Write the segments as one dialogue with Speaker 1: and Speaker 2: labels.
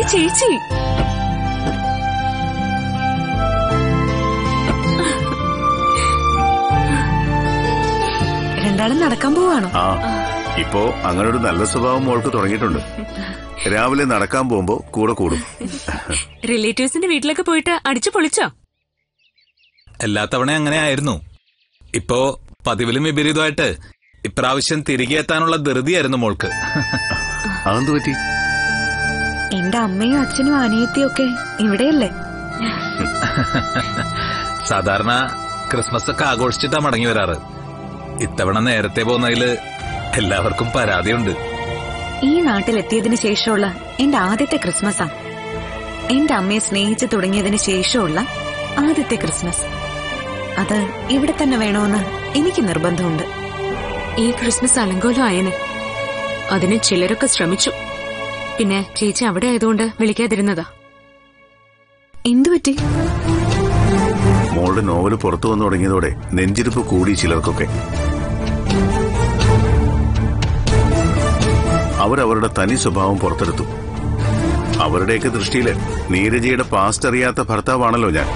Speaker 1: ചേച്ചി രണ്ടാളും നടക്കാൻ പോവാണോ
Speaker 2: ആ ഇപ്പോ അങ്ങനെ ഒരു നല്ല സ്വഭാവം മോൾക്ക് തുടങ്ങിയിട്ടുണ്ട് രാവിലെ നടക്കാൻ പോകുമ്പോ കൂടെ കൂടും
Speaker 1: റിലേറ്റീവ്സിന്റെ വീട്ടിലൊക്കെ പോയിട്ട് അടിച്ചു പൊളിച്ചോ
Speaker 3: എല്ലാ തവണയും അങ്ങനെ ആയിരുന്നു ഇപ്പോ പതിവിലും വിപരീതമായിട്ട് ഇപ്രാവശ്യം തിരികെ എത്താനുള്ള ധൃതിയായിരുന്നു മോൾക്ക്
Speaker 2: അതെന്ത് പറ്റി
Speaker 4: എന്റെ അമ്മയും അച്ഛനും അനിയത്തിയും ഒക്കെ ഇവിടെയല്ലേ
Speaker 3: സാധാരണ ക്രിസ്മസ് ഒക്കെ ആഘോഷിച്ചിട്ടാ മടങ്ങി വരാറ് ഇത്തവണ നേരത്തെ പോകുന്നതില് എല്ലാവർക്കും പരാതിയുണ്ട്
Speaker 4: ഈ നാട്ടിലെത്തിയതിനു ശേഷമുള്ള എന്റെ ആദ്യത്തെ ക്രിസ്മസാ എന്റെ അമ്മയെ സ്നേഹിച്ചു തുടങ്ങിയതിന് ശേഷമുള്ള ആദ്യത്തെ ക്രിസ്മസ് അത് ഇവിടെ തന്നെ വേണമെന്ന് എനിക്ക് നിർബന്ധമുണ്ട്
Speaker 1: ഈ ക്രിസ്മസ് അലങ്കോലം ആയനെ അതിന് ചിലരൊക്കെ ശ്രമിച്ചു പിന്നെ ചേച്ചി അവിടെ ആയതുകൊണ്ട് വിളിക്കാതിരുന്നതാ
Speaker 4: എന്തുപറ്റി
Speaker 2: മോളുടെ നോവല് പുറത്തു വന്നു തുടങ്ങിയതോടെ നെഞ്ചിരിപ്പ് കൂടി ചിലർക്കൊക്കെ അവരവരുടെ തനി സ്വഭാവം പുറത്തെടുത്തു അവരുടെയൊക്കെ ദൃഷ്ടിയില് നീരജയുടെ പാസ്റ്റ് അറിയാത്ത ഭർത്താവാണല്ലോ ഞാൻ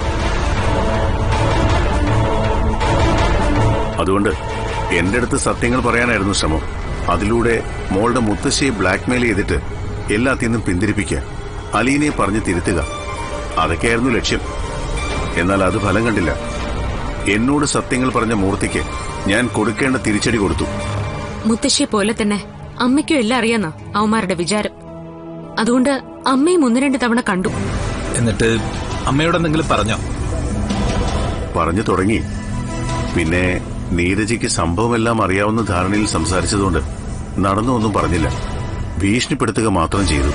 Speaker 2: അതുകൊണ്ട് എന്റെ അടുത്ത് സത്യങ്ങൾ പറയാനായിരുന്നു ശ്രമം അതിലൂടെ മോളുടെ മുത്തശ്ശിയെ ബ്ലാക്ക്മെയിൽ ചെയ്തിട്ട് എല്ലാത്തിൽ നിന്നും പിന്തിരിപ്പിക്കുക അലീനെ പറഞ്ഞ് തിരുത്തുക അതൊക്കെയായിരുന്നു ലക്ഷ്യം എന്നാൽ അത് ഫലം കണ്ടില്ല എന്നോട് സത്യങ്ങൾ പറഞ്ഞ മൂർത്തിക്ക് ഞാൻ കൊടുക്കേണ്ട തിരിച്ചടി കൊടുത്തു
Speaker 1: മുത്തശ്ശിയെ പോലെ തന്നെ അമ്മയ്ക്കും എല്ലാം അറിയാന്നാ അവന്മാരുടെ വിചാരം അതുകൊണ്ട് അമ്മയും ഒന്ന് രണ്ട് തവണ കണ്ടു
Speaker 3: എന്നിട്ട് അമ്മയോട് എന്തെങ്കിലും പറഞ്ഞോ
Speaker 2: പറഞ്ഞു തുടങ്ങി പിന്നെ നീരജയ്ക്ക് സംഭവമെല്ലാം അറിയാവുന്ന ധാരണയിൽ സംസാരിച്ചതുകൊണ്ട് നടന്നൊന്നും പറഞ്ഞില്ല ഭീഷണിപ്പെടുത്തുക മാത്രം ചെയ്തു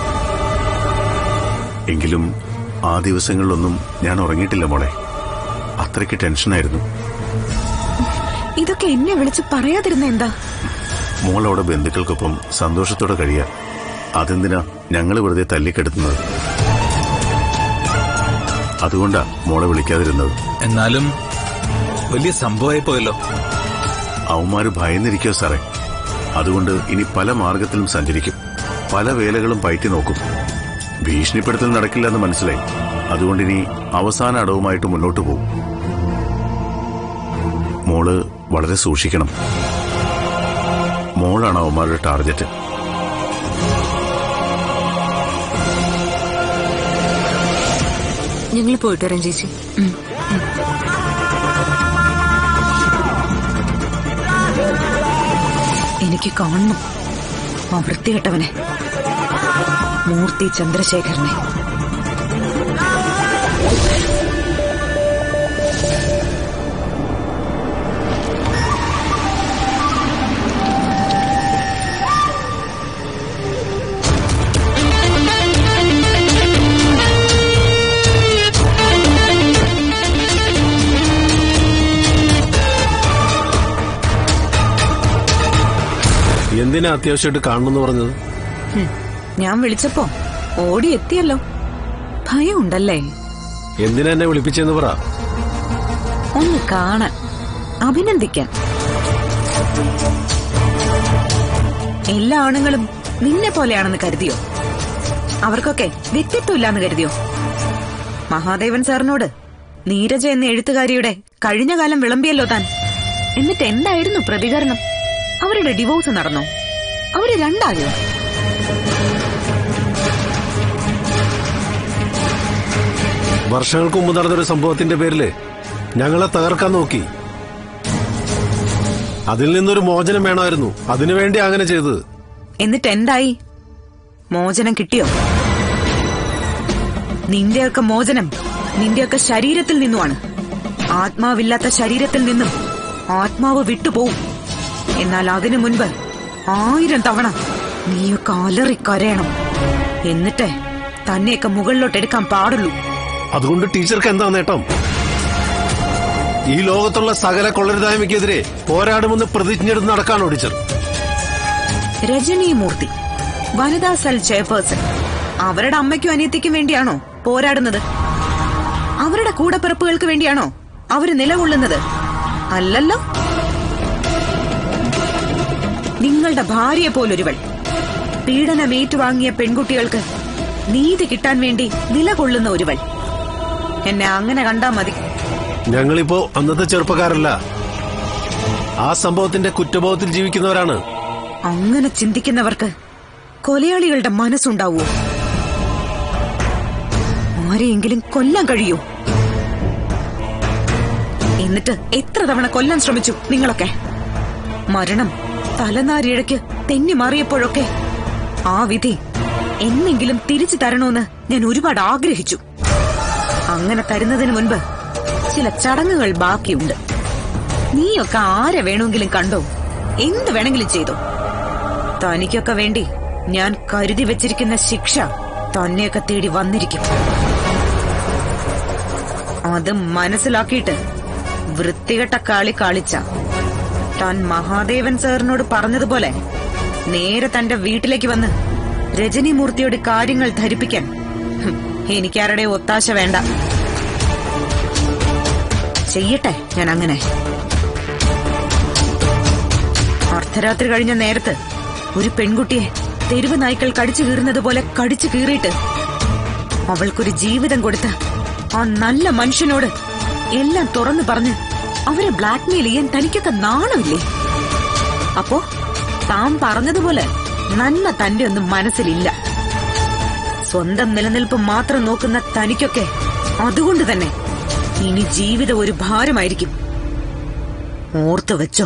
Speaker 2: എങ്കിലും ആ ദിവസങ്ങളിലൊന്നും ഞാൻ ഉറങ്ങിയിട്ടില്ല മോളെ അത്രയ്ക്ക് ടെൻഷനായിരുന്നു
Speaker 4: ഇതൊക്കെ എന്നെ വിളിച്ച് പറയാതിരുന്ന എന്താ
Speaker 2: മോൾ അവിടെ ബന്ധുക്കൾക്കൊപ്പം സന്തോഷത്തോടെ കഴിയാ അതെന്തിനാ ഞങ്ങൾ വെറുതെ തല്ലിക്കെടുത്തുന്നത് അതുകൊണ്ടാ മോളെ വിളിക്കാതിരുന്നത്
Speaker 3: എന്നാലും വലിയ സംഭവമായി പോയല്ലോ
Speaker 2: അവന്മാര് ഭയന്നിരിക്കോ സാറേ അതുകൊണ്ട് ഇനി പല മാർഗത്തിലും സഞ്ചരിക്കും പല വേലകളും പയറ്റി നോക്കും ഭീഷണിപ്പെടുത്തൽ നടക്കില്ല എന്ന് മനസ്സിലായി അതുകൊണ്ട് ഇനി അവസാന അടവുമായിട്ട് മുന്നോട്ട് പോകും മോള് വളരെ സൂക്ഷിക്കണം മോളാണ് അവന്മാരുടെ ടാർഗറ്റ്
Speaker 1: ഞങ്ങൾ പോയിട്ട് വരാം ചേച്ചി
Speaker 4: എനിക്ക് കാണണം ആ വൃത്തികെട്ടവനെ മൂർത്തി ചന്ദ്രശേഖരനെ
Speaker 5: എന്തിനാ അത്യാവശ്യമായിട്ട് കാണണമെന്ന് പറഞ്ഞത്
Speaker 4: ഹും, ഞാൻ വിളിച്ചപ്പോ ഓടി എത്തിയല്ലോ ഭയം ഉണ്ടല്ലേ
Speaker 5: എന്തിനാ എന്നെ വിളിപ്പിച്ചെന്ന് പറ
Speaker 4: ഒന്ന് കാണാൻ അഭിനന്ദിക്കാൻ എല്ലാ ആണുങ്ങളും നിന്നെ പോലെയാണെന്ന് കരുതിയോ അവർക്കൊക്കെ വ്യക്തിത്വം ഇല്ലാന്ന് കരുതിയോ മഹാദേവൻ സാറിനോട് നീരജ എന്ന എഴുത്തുകാരിയുടെ കഴിഞ്ഞ കാലം വിളമ്പിയല്ലോ താൻ എന്നിട്ട് എന്തായിരുന്നു പ്രതികരണം അവരുടെ ഡിവോഴ്സ് നടന്നോ അവര് രണ്ടായോ
Speaker 5: വർഷങ്ങൾക്ക് മുമ്പ് നടന്നൊരു സംഭവത്തിന്റെ പേരില് ഞങ്ങളെ തകർക്കാൻ നോക്കി അതിൽ നിന്നൊരു മോചനം വേണമായിരുന്നു അതിനുവേണ്ടി അങ്ങനെ ചെയ്തത്
Speaker 4: എന്നിട്ട് എന്തായി മോചനം കിട്ടിയോ നിന്റെയൊക്കെ മോചനം നിന്റെയൊക്കെ ശരീരത്തിൽ നിന്നുമാണ് ആത്മാവില്ലാത്ത ശരീരത്തിൽ നിന്നും ആത്മാവ് വിട്ടുപോകും എന്നാൽ അതിനു മുൻപ് ആയിരം തവണ നീയൊക്കെ അലറി കരയണം എന്നിട്ട് തന്നെയൊക്കെ മുകളിലോട്ട് എടുക്കാൻ പാടുള്ളൂ
Speaker 5: അതുകൊണ്ട് ടീച്ചർക്ക് എന്താ നേട്ടം ഈ ലോകത്തുള്ള സകല കൊള്ളരുതായ്മയ്ക്കെതിരെ പോരാടുമെന്ന് പ്രതിജ്ഞയെടുത്ത് നടക്കാണോ ടീച്ചർ
Speaker 4: രജനി മൂർത്തി വനിതാ സെൽ ചെയർപേഴ്സൺ അവരുടെ അമ്മയ്ക്കും അനിയത്തിക്കും വേണ്ടിയാണോ പോരാടുന്നത് അവരുടെ കൂടപ്പിറപ്പുകൾക്ക് വേണ്ടിയാണോ അവര് നിലകൊള്ളുന്നത് അല്ലല്ലോ നിങ്ങളുടെ ഭാര്യയെ പോലൊരുവൾ പീഡനം ഏറ്റുവാങ്ങിയ പെൺകുട്ടികൾക്ക് നീതി കിട്ടാൻ വേണ്ടി നിലകൊള്ളുന്ന ഒരുവൾ എന്നെ അങ്ങനെ കണ്ടാ മതി
Speaker 5: ഞങ്ങളിപ്പോ അന്നത്തെ ചെറുപ്പക്കാരല്ല ആ സംഭവത്തിന്റെ കുറ്റബോധത്തിൽ ജീവിക്കുന്നവരാണ്
Speaker 4: അങ്ങനെ ചിന്തിക്കുന്നവർക്ക് കൊലയാളികളുടെ മനസ്സുണ്ടാവൂ ആരെയെങ്കിലും കൊല്ലാൻ കഴിയൂ എന്നിട്ട് എത്ര തവണ കൊല്ലാൻ ശ്രമിച്ചു നിങ്ങളൊക്കെ മരണം തലനാരിഴയ്ക്ക് തെന്നി മാറിയപ്പോഴൊക്കെ ആ വിധി എന്നെങ്കിലും തിരിച്ചു തരണോന്ന് ഞാൻ ഒരുപാട് ആഗ്രഹിച്ചു അങ്ങനെ തരുന്നതിന് മുൻപ് ചില ചടങ്ങുകൾ ബാക്കിയുണ്ട് നീയൊക്കെ ആരെ വേണമെങ്കിലും കണ്ടോ എന്ത് വേണമെങ്കിലും ചെയ്തോ തനിക്കൊക്കെ വേണ്ടി ഞാൻ കരുതി വെച്ചിരിക്കുന്ന ശിക്ഷ തന്നെയൊക്കെ തേടി വന്നിരിക്കും അത് മനസ്സിലാക്കിയിട്ട് വൃത്തികെട്ട കളി കളിച്ച താൻ മഹാദേവൻ സാറിനോട് പറഞ്ഞതുപോലെ നേരെ തന്റെ വീട്ടിലേക്ക് വന്ന് രജനി മൂർത്തിയോട് കാര്യങ്ങൾ ധരിപ്പിക്കാൻ ഹും, എനിക്കാരുടെ ഒത്താശ വേണ്ട ചെയ്യട്ടെ ഞാൻ അങ്ങനെ അർദ്ധരാത്രി കഴിഞ്ഞ നേരത്ത് ഒരു പെൺകുട്ടിയെ തെരുവ് നായ്ക്കൾ കടിച്ചു കീറുന്നത് പോലെ കടിച്ചു കീറിയിട്ട് അവൾക്കൊരു ജീവിതം കൊടുത്ത ആ നല്ല മനുഷ്യനോട് എല്ലാം തുറന്നു പറഞ്ഞ് അവരെ ബ്ലാക്ക്മെയിൽ ചെയ്യാൻ തനിക്കൊക്കെ നാണമില്ലേ അപ്പോ താൻ പറഞ്ഞതുപോലെ നന്മ തന്റെ ഒന്നും മനസ്സിലില്ല സ്വന്തം നിലനിൽപ്പ് മാത്രം നോക്കുന്ന തനിക്കൊക്കെ അതുകൊണ്ട് തന്നെ ഇനി ജീവിതം ഒരു ഭാരമായിരിക്കും ഓർത്തു വെച്ചോ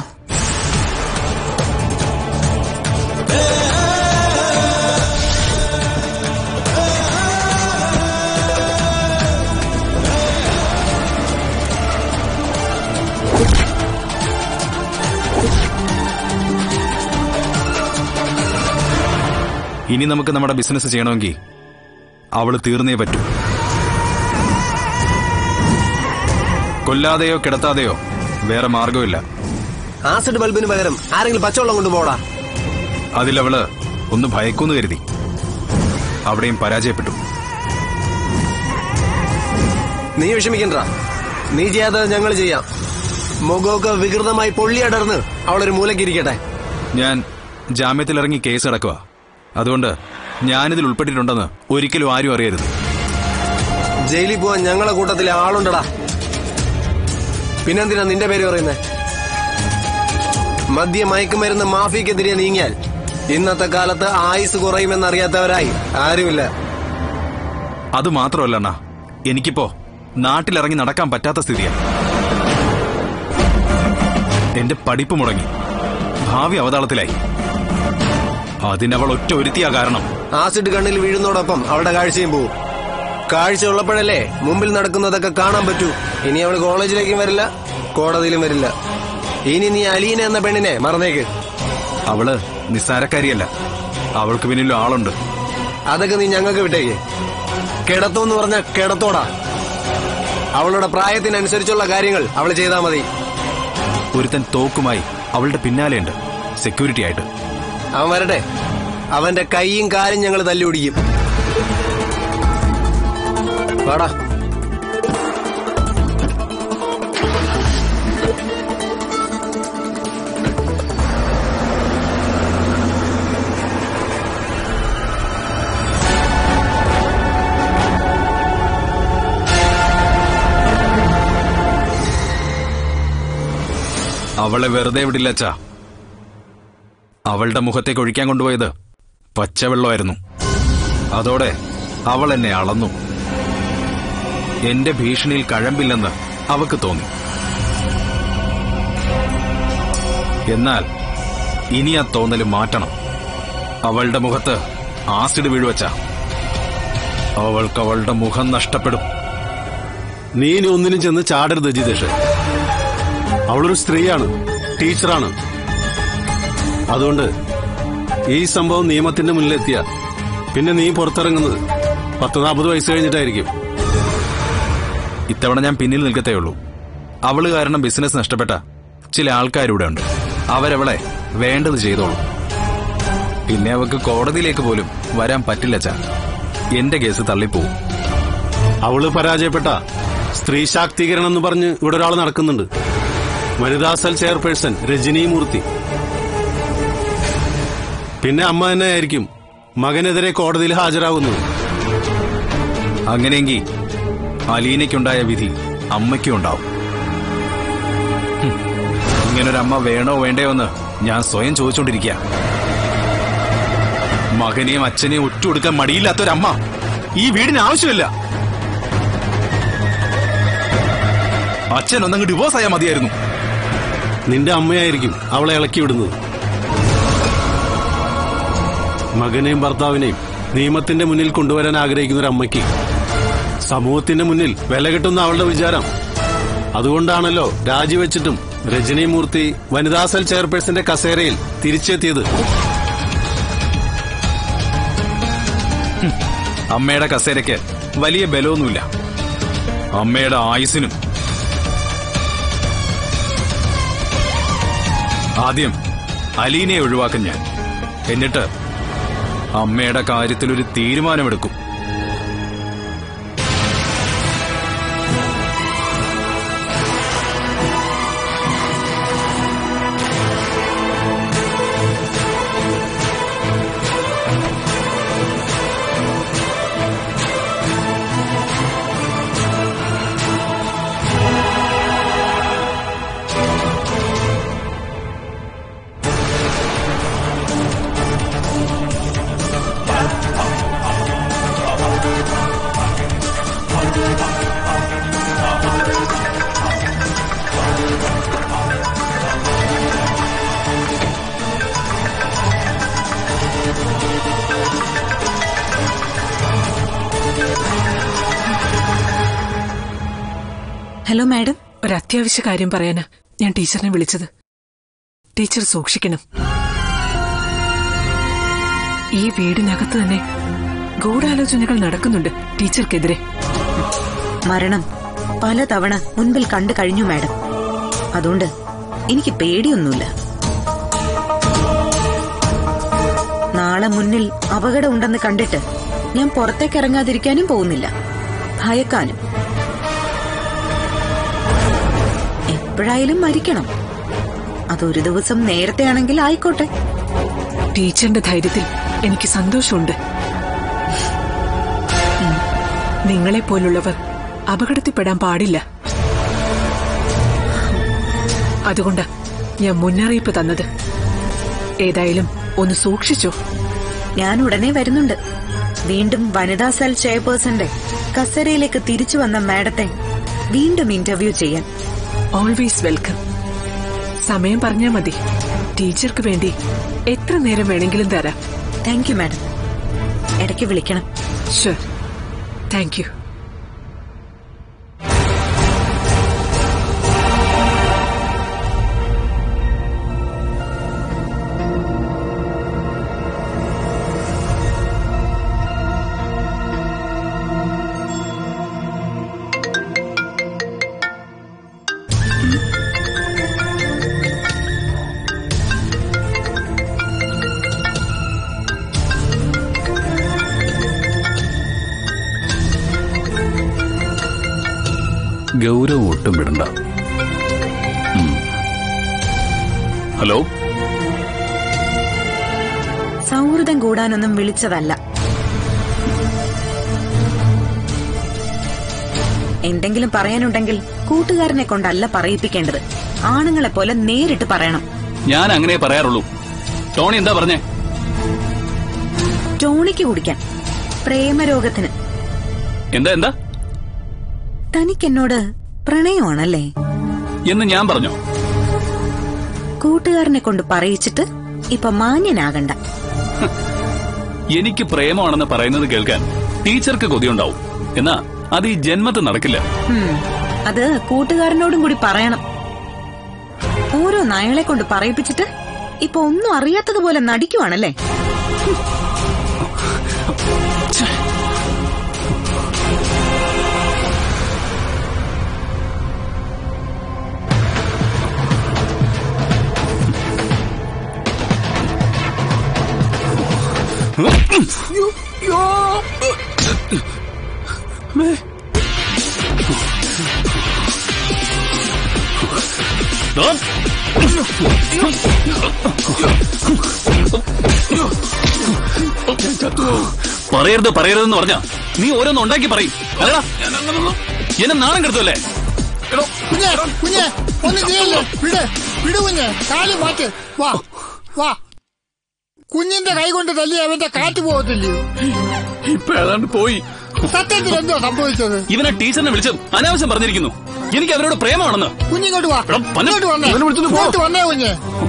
Speaker 6: ഇനി നമുക്ക് നമ്മുടെ ബിസിനസ് ചെയ്യണമെങ്കിൽ അവള് തീർന്നേ പറ്റൂ കൊല്ലാതെയോ കിടത്താതെയോ വേറെ മാർഗമില്ല
Speaker 5: ആസിഡ് ബൾബിന് പകരം ആരെങ്കിലും പച്ചവെള്ളം കൊണ്ടുപോടാ
Speaker 6: അതിലവള് ഒന്ന് ഭയക്കൂന്ന് കരുതി അവിടെയും പരാജയപ്പെട്ടു
Speaker 5: നീ വിഷമിക്കണ്ട നീ ചെയ്യാതെ ഞങ്ങൾ ചെയ്യാം മുഖമൊക്കെ വികൃതമായി പൊള്ളിയടർന്ന് അവളൊരു മൂലക്കിരിക്കട്ടെ
Speaker 6: ഞാൻ ജാമ്യത്തിലിറങ്ങി കേസ് അടക്കുക അതുകൊണ്ട് ഞാനിതിൽ ഉൾപ്പെട്ടിട്ടുണ്ടെന്ന് ഒരിക്കലും ആരും അറിയരുത്
Speaker 5: ജയിലിൽ പോവാൻ ഞങ്ങളെ കൂട്ടത്തിലെ ആളുണ്ടടാ പിന്നെന്തിനാ നിന്റെ പേര് പറയുന്നേ മദ്യ മയക്കുമരുന്ന് മാഫിക്കെതിരെ നീങ്ങിയാൽ ഇന്നത്തെ കാലത്ത് ആയുസ് കുറയുമെന്നറിയാത്തവരായി ആരുമില്ല
Speaker 6: അത് മാത്രമല്ല അണ്ണാ എനിക്കിപ്പോ നാട്ടിലിറങ്ങി നടക്കാൻ പറ്റാത്ത സ്ഥിതിയാണ് എന്റെ പഠിപ്പ് മുടങ്ങി ഭാവി അവതാളത്തിലായി അതിനവൾ ഒറ്റ ഒരുത്തിയാ കാരണം
Speaker 5: ആസിഡ് കണ്ണിൽ വീഴുന്നതോടൊപ്പം അവളുടെ കാഴ്ചയും പോവും കാഴ്ച ഉള്ളപ്പോഴല്ലേ മുമ്പിൽ നടക്കുന്നതൊക്കെ കാണാൻ പറ്റൂ ഇനി അവൾ കോളേജിലേക്കും വരില്ല കോടതിയിലും വരില്ല ഇനി നീ അലീന എന്ന പെണ്ണിനെ മറന്നേക്ക്
Speaker 6: അവള് നിസ്സാരക്കാരിയല്ല അവൾക്ക് പിന്നിലും ആളുണ്ട്
Speaker 5: അതൊക്കെ നീ ഞങ്ങൾക്ക് വിട്ടേക്ക് കിടത്തോന്ന് പറഞ്ഞ കിടത്തോടാ അവളുടെ പ്രായത്തിനനുസരിച്ചുള്ള കാര്യങ്ങൾ അവൾ ചെയ്താൽ മതി
Speaker 6: ഒരുത്തൻ തോക്കുമായി അവളുടെ പിന്നാലെയുണ്ട് സെക്യൂരിറ്റി ആയിട്ട്
Speaker 5: അവൻ വരട്ടെ അവന്റെ കൈയും കാലും ഞങ്ങൾ തല്ലി ഒടിക്കും വാടാ
Speaker 6: അവളെ വെറുതെ വിടില്ല അച്ഛാ അവളുടെ മുഖത്തേക്ക് ഒഴിക്കാൻ കൊണ്ടുപോയത് പച്ചവെള്ളമായിരുന്നു അതോടെ അവൾ എന്നെ അളന്നു എന്റെ ഭീഷണിയിൽ കഴമ്പില്ലെന്ന് അവക്ക് തോന്നി എന്നാൽ ഇനി ആ തോന്നല് മാറ്റണം അവളുടെ മുഖത്ത് ആസിഡ് വീഴുവച്ച അവൾക്ക് അവളുടെ മുഖം നഷ്ടപ്പെടും
Speaker 5: നീ ഇനി ഒന്നിനും ചെന്ന് ചാടരുത് ജിതേഷ് അവളൊരു സ്ത്രീയാണ് ടീച്ചറാണ് അതുകൊണ്ട് ഈ സംഭവം നിയമത്തിന്റെ മുന്നിലെത്തിയ പിന്നെ നീ പുറത്തിറങ്ങുന്നത് പത്ത് നാൽപ്പത് വയസ്സ് കഴിഞ്ഞിട്ടായിരിക്കും
Speaker 6: ഇത്തവണ ഞാൻ പിന്നിൽ നിൽക്കത്തേ ഉള്ളൂ അവള് കാരണം ബിസിനസ് നഷ്ടപ്പെട്ട ചില ആൾക്കാരിവിടെ ഉണ്ട് അവരവളെ വേണ്ടത് ചെയ്തോളൂ പിന്നെ അവക്ക് കോടതിയിലേക്ക് പോലും വരാൻ പറ്റില്ല ചാ എന്റെ കേസ് തള്ളിപ്പോവും
Speaker 5: അവള് പരാജയപ്പെട്ട സ്ത്രീ ശാക്തീകരണം എന്ന് പറഞ്ഞ് ഇവിടെ ഒരാൾ നടക്കുന്നുണ്ട് വനിതാ സെൽ ചെയർപേഴ്സൺ രജനി മൂർത്തി പിന്നെ അമ്മ തന്നെ ആയിരിക്കും മകനെതിരെ കോടതിയിൽ ഹാജരാകുന്നത്
Speaker 6: അങ്ങനെയെങ്കിൽ അലീനയ്ക്കുണ്ടായ വിധി അമ്മയ്ക്കും ഉണ്ടാവും ഹും. ഇങ്ങനൊരമ്മ വേണോ വേണ്ടയോ എന്ന് ഞാൻ സ്വയം ചോദിച്ചോണ്ടിരിക്കുക മകനെയും അച്ഛനെയും ഒറ്റുകൊടുക്കാൻ മടിയില്ലാത്തൊരമ്മ ഈ വീടിന് ആവശ്യമില്ല അച്ഛൻ ഒന്നങ്ങ് ഡിവോഴ്സ് ആയാൽ മതിയായിരുന്നു
Speaker 7: നിന്റെ അമ്മയായിരിക്കും അവളെ ഇളക്കി വിടുന്നത് മകനെയും ഭർത്താവിനെയും നിയമത്തിന്റെ മുന്നിൽ കൊണ്ടുവരാൻ ആഗ്രഹിക്കുന്ന ഒരു അമ്മയ്ക്ക് സമൂഹത്തിന്റെ മുന്നിൽ വില കിട്ടുന്ന അവളുടെ വിചാരം അതുകൊണ്ടാണല്ലോ രാജിവെച്ചിട്ടും രജനി മൂർത്തി വനിതാ സെൽ ചെയർപേഴ്സന്റെ കസേരയിൽ തിരിച്ചെത്തിയത്
Speaker 6: അമ്മയുടെ കസേരയ്ക്ക് വലിയ ബലമൊന്നുമില്ല അമ്മയുടെ ആയുസിനും ആദ്യം അലീനയെ ഒഴിവാക്കും ഞാൻ എന്നിട്ട് അമ്മയുടെ കാര്യത്തിൽ ഒരു തീരുമാനമെടുക്കും
Speaker 4: ഹലോ മാഡം
Speaker 8: ഒരു അത്യാവശ്യ കാര്യം പറയാനാ ഞാൻ ടീച്ചറിനെ വിളിച്ചത് ടീച്ചർ സൂക്ഷിക്കണം ഈ വീടിനകത്ത് തന്നെ ഗൂഢാലോചനകൾ നടക്കുന്നുണ്ട് ടീച്ചർക്കെതിരെ
Speaker 4: മരണം പലതവണ മുൻപിൽ കണ്ടു കഴിഞ്ഞു മാഡം അതുകൊണ്ട് എനിക്ക് പേടിയൊന്നുമില്ല നാളെ മുന്നിൽ അപകടം ഉണ്ടെന്ന് കണ്ടിട്ട് ഞാൻ പുറത്തേക്ക് ഇറങ്ങാതിരിക്കാനും പോകുന്നില്ല ഭയക്കാനും എപ്പോഴായാലും മരിക്കണം അതൊരു ദിവസം നേരത്തെ ആണെങ്കിൽ ആയിക്കോട്ടെ
Speaker 8: ടീച്ചറിന്റെ ധൈര്യത്തിൽ എനിക്ക് സന്തോഷമുണ്ട് ഉം. നിങ്ങളെപ്പോലുള്ളവർ അപകടത്തിൽപ്പെടാൻ പാടില്ല അതുകൊണ്ടാ ഞാൻ മുന്നറിയിപ്പ് തന്നത് ഏതായാലും ഒന്ന് സൂക്ഷിച്ചോ
Speaker 4: ഞാൻ ഉടനെ വരുന്നുണ്ട് വീണ്ടും വനിതാ സെൽ ചെയർപേഴ്സന്റെ കസേരയിലേക്ക് തിരിച്ചു വന്ന മാഡത്തെ വീണ്ടും ഇന്റർവ്യൂ ചെയ്യാൻ
Speaker 8: ഓൾവേസ് വെൽക്കം സമയം പറഞ്ഞാൽ മതി ടീച്ചർക്ക് വേണ്ടി എത്ര നേരം വേണമെങ്കിലും തരാം
Speaker 4: താങ്ക് യു മാഡം ഇടയ്ക്ക് വിളിക്കണം
Speaker 8: ഷുവർ താങ്ക് യു
Speaker 7: ഗൗരവം ഒട്ടും വിടണ്ട ഉം. ഹലോ
Speaker 4: സൗഹൃദം കൂടാനൊന്നും വിളിച്ചതല്ല എന്തെങ്കിലും പറയാനുണ്ടെങ്കിൽ കൂട്ടുകാരനെ കൊണ്ടല്ല പറയിപ്പിക്കേണ്ടത് ആണുങ്ങളെ പോലെ നേരിട്ട് പറയണം
Speaker 7: ഞാൻ അങ്ങനെ പറയാറുള്ളൂ ടോണി എന്താ പറഞ്ഞേ
Speaker 4: ടോണിക്ക് കുടിക്കാൻ പ്രേമരോഗത്തിന്
Speaker 7: എന്താ എന്താ
Speaker 4: തനിക്കെന്നോട് പ്രണയമാണല്ലേ
Speaker 7: എന്ന് ഞാൻ പറഞ്ഞോ
Speaker 4: കൂട്ടുകാരനെ കൊണ്ട് പറയിച്ചിട്ട് ഇപ്പൊ മാന്യനാകണ്ട
Speaker 7: എനിക്ക് പ്രേമമാണെന്ന് പറയുന്നത് കേൾക്കാൻ ടീച്ചർക്ക് കൊതിയുണ്ടാവും എന്നാ അത് ഈ ജന്മത്ത് നടക്കില്ല
Speaker 4: ഹും, അത് കൂട്ടുകാരനോടും കൂടി പറയണം ഓരോ നയങ്ങളെ കൊണ്ട് പറയിപ്പിച്ചിട്ട് ഇപ്പൊ ഒന്നും അറിയാത്തതുപോലെ നടിക്കുവാണല്ലേ
Speaker 7: ദോ. പറയരുത് പറയരുതെന്ന് പറഞ്ഞ
Speaker 9: നീ ഓരോന്ന് ഉണ്ടാക്കി പറയും അല്ലടാ എന്നെ നാണം കെടുത്തല്ലേ
Speaker 10: കുഞ്ഞെ കുഞ്ഞെ ഒന്ന് ചെയ്യല്ലേ വിട് വിട് കുഞ്ഞെ കാല് മാറ്റ് വാ വാ കുഞ്ഞിന്റെ കൈ കൊണ്ട് തല്ലി അവന്റെ കാറ്റ് പോകത്തില്ലയോ
Speaker 9: ഇപ്പൊ ഏതാണ്ട് പോയി
Speaker 10: സത്യത്തിൽ എന്തോ സംഭവിച്ചത്
Speaker 9: ഇവനെ ടീച്ചറിനെ വിളിച്ച് അനാവശ്യം പറഞ്ഞിരിക്കുന്നു എനിക്ക് അവരോട് പ്രേമമാണെന്ന്
Speaker 10: കുഞ്ഞിങ്ങോട്ട് വാ
Speaker 9: എടാ, പന്ന-
Speaker 10: ഇങ്ങോട്ട് വന്നേ
Speaker 9: ഇവനെ വിളിച്ചോണ്ട് പോ.
Speaker 10: ഇങ്ങോട്ട് വന്നേ കുഞ്ഞെ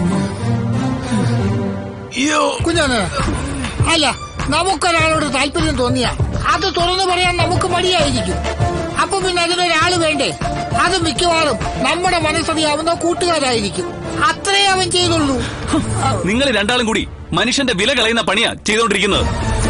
Speaker 10: കുഞ്ഞാണ് അല്ല നമുക്കൊരാളോട് താല്പര്യം തോന്നിയ അത് തുറന്നു പറയാൻ നമുക്ക് മടിയായിരിക്കും അപ്പൊ പിന്നെ അതിനൊരാള് വേണ്ടേ അത് മിക്കവാറും നമ്മുടെ മനസ്സറിയാവുന്ന കൂട്ടുകാരായിരിക്കും അത്രേ അവൻ ചെയ്തുള്ളൂ
Speaker 9: നിങ്ങൾ രണ്ടാളും കൂടി മനുഷ്യന്റെ വില കളയുന്ന പണിയാ ചെയ്തുകൊണ്ടിരിക്കുന്നത്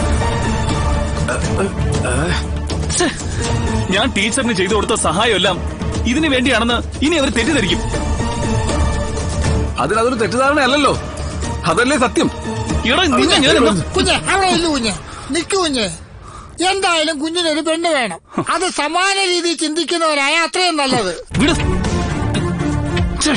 Speaker 9: ഛെ, ഞാൻ ടീച്ചറിന് ചെയ്തു കൊടുത്ത സഹായമെല്ലാം ഇതിനു വേണ്ടിയാണെന്ന് ഇനി അവർ തെറ്റിദ്ധരിക്കും
Speaker 6: അതിനതൊരു തെറ്റിദ്ധാരണയല്ലല്ലോ അതല്ലേ സത്യം
Speaker 9: എടാ നിന്നെ ഞാൻ എന്താ-
Speaker 10: കുഞ്ഞെ അവിടെ ഇല്ല കുഞ്ഞെ നിക്കു കുഞ്ഞെ എന്തായാലും കുഞ്ഞിനൊരു പെണ്ണ് വേണം അത് സമാന രീതിയിൽ ചിന്തിക്കുന്നവരായ അത്രയും നല്ലത്
Speaker 9: വിട് ഛെ,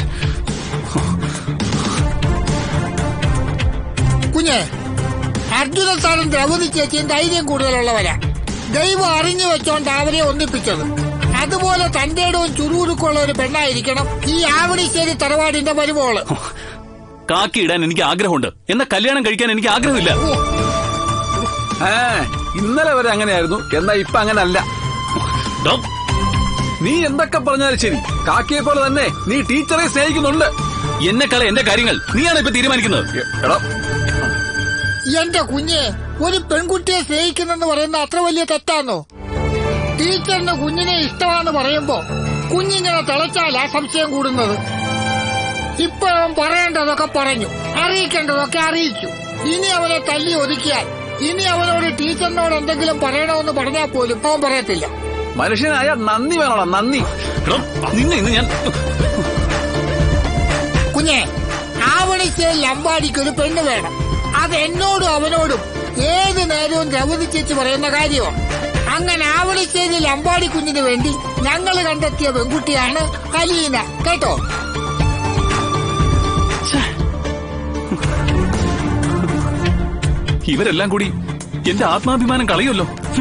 Speaker 10: കുഞ്ഞെ അർജുന സാറും ദ്രൗപതി ചേച്ചിയും ധൈര്യം കൂടുതലുള്ളവരാ ദൈവം അറിഞ്ഞു വെച്ചോണ്ട് അവരെ ഒന്നിപ്പിച്ചത് അതുപോലെ തന്റെ ഇടവും ചുരുക്കുള്ള ഒരു പെണ്ണായിരിക്കണം ഈ ആവണിശ്ശേരി തറവാടിന്റെ മരുമോള്
Speaker 9: കാക്കി ഇടാൻ എനിക്ക് ആഗ്രഹമുണ്ട് എന്നാ കല്യാണം കഴിക്കാൻ എനിക്ക് ആഗ്രഹമില്ല
Speaker 6: ഏ ഇന്നലെ വരെ അങ്ങനെയായിരുന്നു എന്നാ ഇപ്പൊ അങ്ങനെ അല്ല
Speaker 9: ഡോ,
Speaker 6: നീ എന്തൊക്കെ പറഞ്ഞാലും ശരി കാക്കിയെ പോലെ തന്നെ നീ ടീച്ചറെ സ്നേഹിക്കുന്നുണ്ട്
Speaker 9: എന്നെക്കാളെ എന്റെ കാര്യങ്ങൾ നീയാണ് ഇപ്പൊ തീരുമാനിക്കുന്നത്
Speaker 6: എ- എടാ
Speaker 10: എന്റെ കുഞ്ഞെ ഒരു പെൺകുട്ടിയെ സ്നേഹിക്കുന്നെന്ന് പറയുന്ന അത്ര വലിയ തെറ്റാന്നോ ടീച്ചറിന് കുഞ്ഞിനെ ഇഷ്ടമാണെന്ന് പറയുമ്പോ കുഞ്ഞിങ്ങനെ തിളച്ചാലാ സംശയം കൂടുന്നത് ഇപ്പൊ അവൻ പറയേണ്ടതൊക്കെ പറഞ്ഞു അറിയിക്കേണ്ടതൊക്കെ അറിയിച്ചു ഇനി അവനെ തല്ലി ഒതുക്കിയാൽ ഇനി അവനോട് ടീച്ചറിനോട് എന്തെങ്കിലും പറയണമെന്ന് പറഞ്ഞാൽ പോലും അവൻ പറയത്തില്ല
Speaker 6: മനുഷ്യനായ നന്ദി വേണോടാ നന്ദി
Speaker 9: എടാ, നിന്നെ ഇന്ന് ഞാൻ
Speaker 10: കുഞ്ഞെ ആവണിച്ചേൽ അമ്പാടിക്ക് ഒരു പെണ്ണ് വേണം അത് എന്നോടും അവനോടും ഏത് നേരവും ദ്രൗപതി ചേച്ചി പറയുന്ന കാര്യമാണ് അങ്ങനെ ആവണിച്ചേരിൽ അമ്പാടി കുഞ്ഞിന് വേണ്ടി ഞങ്ങൾ കണ്ടെത്തിയ പെൺകുട്ടിയാണ് അലീന കേട്ടോ
Speaker 9: ഇവരെല്ലാം കൂടി എന്റെ ആത്മാഭിമാനം കളയുമല്ലോ ഹും.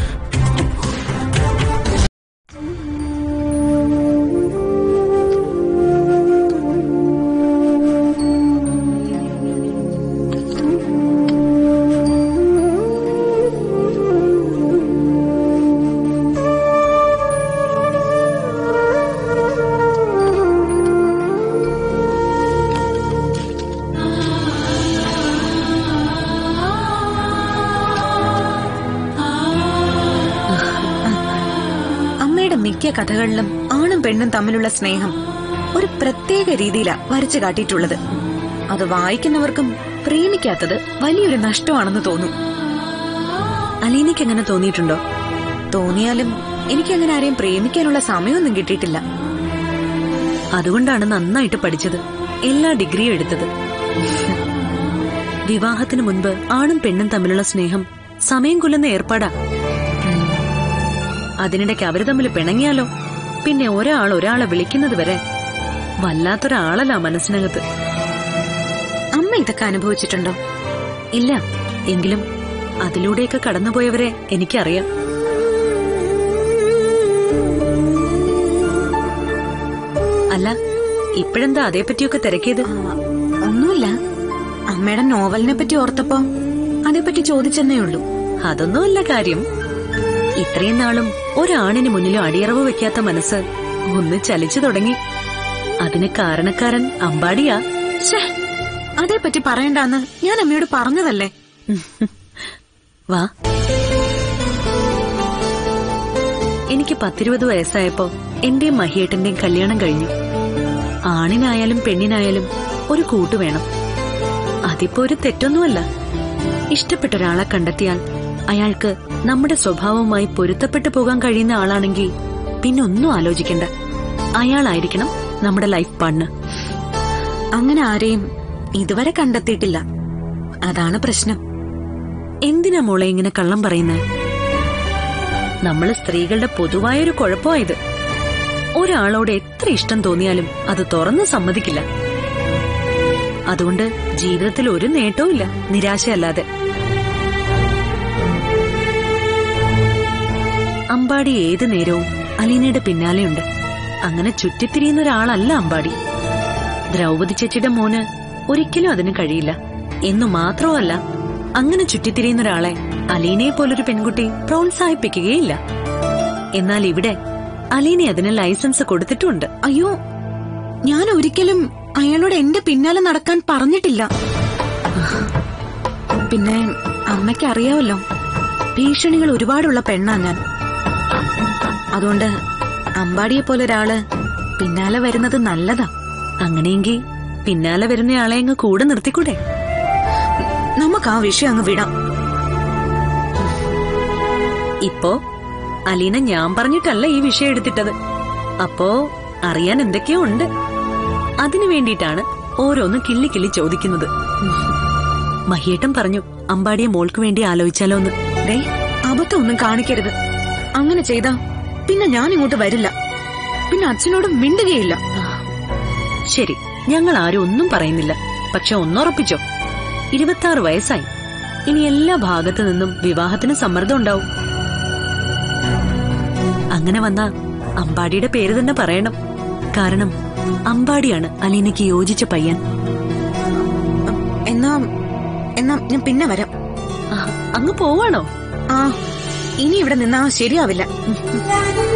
Speaker 4: അമ്മയുടെ മിക്ക കഥകളിലും ആണും പെണ്ണും തമ്മിലുള്ള സ്നേഹം ഒരു പ്രത്യേക രീതിയിലാ വരച്ചു കാട്ടിയിട്ടുള്ളത് അത് വായിക്കുന്നവർക്കും പ്രേമിക്കാത്തത് വലിയൊരു നഷ്ടമാണെന്ന് തോന്നും അലീനയ്ക്ക് അങ്ങനെ തോന്നിയിട്ടുണ്ടോ തോന്നിയാലും എനിക്കങ്ങനെ ആരെയും പ്രേമിക്കാനുള്ള സമയമൊന്നും കിട്ടിയിട്ടില്ല അതുകൊണ്ടാണ് നന്നായിട്ട് പഠിച്ചത് എല്ലാ ഡിഗ്രിയും എടുത്തത് വിവാഹത്തിന് മുൻപ് ആണും പെണ്ണും തമ്മിലുള്ള സ്നേഹം സമയം കൊല്ലുന്ന ഏർപ്പാടാ അതിനിടയ്ക്ക് അവര് തമ്മിൽ പിണങ്ങിയാലോ പിന്നെ ഒരാൾ ഒരാളെ വിളിക്കുന്നത് വരെ വല്ലാത്തൊരാളല്ല മനസ്സിനകത്ത് അമ്മ ഇതൊക്കെ അനുഭവിച്ചിട്ടുണ്ടോ ഇല്ല എങ്കിലും അതിലൂടെയൊക്കെ കടന്നുപോയവരെ എനിക്കറിയാം അല്ല ഇപ്പോഴെന്താ അതേപ്പറ്റിയൊക്കെ തിരക്കിയത് ഒന്നുമില്ല അമ്മയുടെ നോവലിനെ പറ്റി ഓർത്തപ്പോ അതേപ്പറ്റി ചോദിച്ചെന്നേ ഉള്ളൂ അതൊന്നുമല്ല കാര്യം ഇത്രയും നാളും ഒരാണിന് മുന്നിലും അടിയറവ് വെക്കാത്ത മനസ്സ് ഒന്ന് ചലിച്ചു തുടങ്ങി അതിന് കാരണക്കാരൻ അമ്പാടിയാ ശ്ശേ, അതേപ്പറ്റി പറയണ്ടാന്ന് ഞാൻ അമ്മയോട് പറഞ്ഞതല്ലേ വാ എനിക്ക് പത്തിരുപത് വയസ്സായപ്പോ എന്റെയും മഹിയേട്ടന്റെയും കല്യാണം കഴിഞ്ഞു ആണിനായാലും പെണ്ണിനായാലും ഒരു കൂട്ടു വേണം അതിപ്പോ ഒരു തെറ്റൊന്നുമല്ല ഇഷ്ടപ്പെട്ട ഒരാളെ കണ്ടെത്തിയാൽ അയാൾക്ക് നമ്മുടെ സ്വഭാവവുമായി പൊരുത്തപ്പെട്ടു പോകാൻ കഴിയുന്ന ആളാണെങ്കിൽ പിന്നെ ഒന്നും ആലോചിക്കണ്ട അയാളായിരിക്കണം നമ്മുടെ ലൈഫ് പാർട്ണർ അങ്ങനെ ആരെയും ഇതുവരെ കണ്ടെത്തിയിട്ടില്ല അതാണ് പ്രശ്നം എന്തിനാ മോളെ ഇങ്ങനെ കള്ളം പറയുന്നത് നമ്മള് സ്ത്രീകളുടെ പൊതുവായൊരു കുഴപ്പമായത് ഒരാളോട് എത്ര ഇഷ്ടം തോന്നിയാലും അത് തുറന്ന് സമ്മതിക്കില്ല അതുകൊണ്ട് ജീവിതത്തിൽ ഒരു നേട്ടവും ഇല്ല നിരാശയല്ലാതെ അമ്പാടി ഏതു നേരവും അലീനയുടെ പിന്നാലെയുണ്ട് അങ്ങനെ ചുറ്റിത്തിരിയുന്ന ഒരാളല്ല അമ്പാടി ദ്രൗപദി ചേച്ചിയുടെ മോന് ഒരിക്കലും അതിന് കഴിയില്ല എന്നു മാത്രമല്ല അങ്ങനെ ചുറ്റിത്തിരിയുന്ന ഒരാളെ അലീനയെ പോലൊരു പെൺകുട്ടി പ്രോത്സാഹിപ്പിക്കുകയില്ല എന്നാൽ ഇവിടെ അലീന അതിന് ലൈസൻസ് കൊടുത്തിട്ടുണ്ട്
Speaker 11: അയ്യോ ഞാൻ ഒരിക്കലും അയാളോട് എന്റെ പിന്നാലെ നടക്കാൻ പറഞ്ഞിട്ടില്ല പിന്നെ അമ്മയ്ക്ക് അറിയാമല്ലോ ഭീഷണികൾ ഒരുപാടുള്ള പെണ്ണാ ഞാൻ അതുകൊണ്ട് അമ്പാടിയെ പോലെ ഒരാള് പിന്നാലെ വരുന്നത് നല്ലതാ
Speaker 4: അങ്ങനെയെങ്കിൽ പിന്നാലെ വരുന്നയാളെ അങ്ങ് കൂടെ നിർത്തിക്കൂടെ
Speaker 11: നമുക്ക് ആ വിഷയം അങ്ങ് വിടാം
Speaker 4: ഇപ്പോ അലീന ഞാൻ പറഞ്ഞിട്ടല്ല ഈ വിഷയം എടുത്തിട്ടത് അപ്പോ അറിയാൻ എന്തൊക്കെയോ ഉണ്ട് അതിനു വേണ്ടിയിട്ടാണ് ഓരോന്നും കിള്ളി കിള്ളി ചോദിക്കുന്നത് മഹിയേട്ടൻ പറഞ്ഞു അമ്പാടിയെ മോൾക്ക് വേണ്ടി ആലോചിച്ചാലോ എന്ന്
Speaker 11: ദേ അബദ്ധം ഒന്നും കാണിക്കരുത് അങ്ങനെ ചെയ്താ പിന്നെ ഞാൻ ഇങ്ങോട്ട് വരില്ല പിന്നെ അച്ഛനോട് മിണ്ടുകയില്ല
Speaker 4: ശരി ഞങ്ങൾ ആരും ഒന്നും പറയുന്നില്ല പക്ഷെ ഒന്നുറപ്പിച്ചോ ഇരുപത്തി വയസ്സായി ഇനി എല്ലാ ഭാഗത്തു നിന്നും വിവാഹത്തിന് സമ്മർദ്ദം ഉണ്ടാവും അങ്ങനെ വന്നാ അമ്പാടിയുടെ പേര് തന്നെ പറയണം കാരണം അമ്പാടിയാണ് അലീനയ്ക്ക് യോജിച്ച പയ്യൻ
Speaker 11: എന്നാ എന്നാ ഞാൻ പിന്നെ വരാം
Speaker 4: ആ, അങ്ങ് പോവാണോ
Speaker 11: ആ ഇനി ഇവിടെ നിന്നാ ശരിയാവില്ല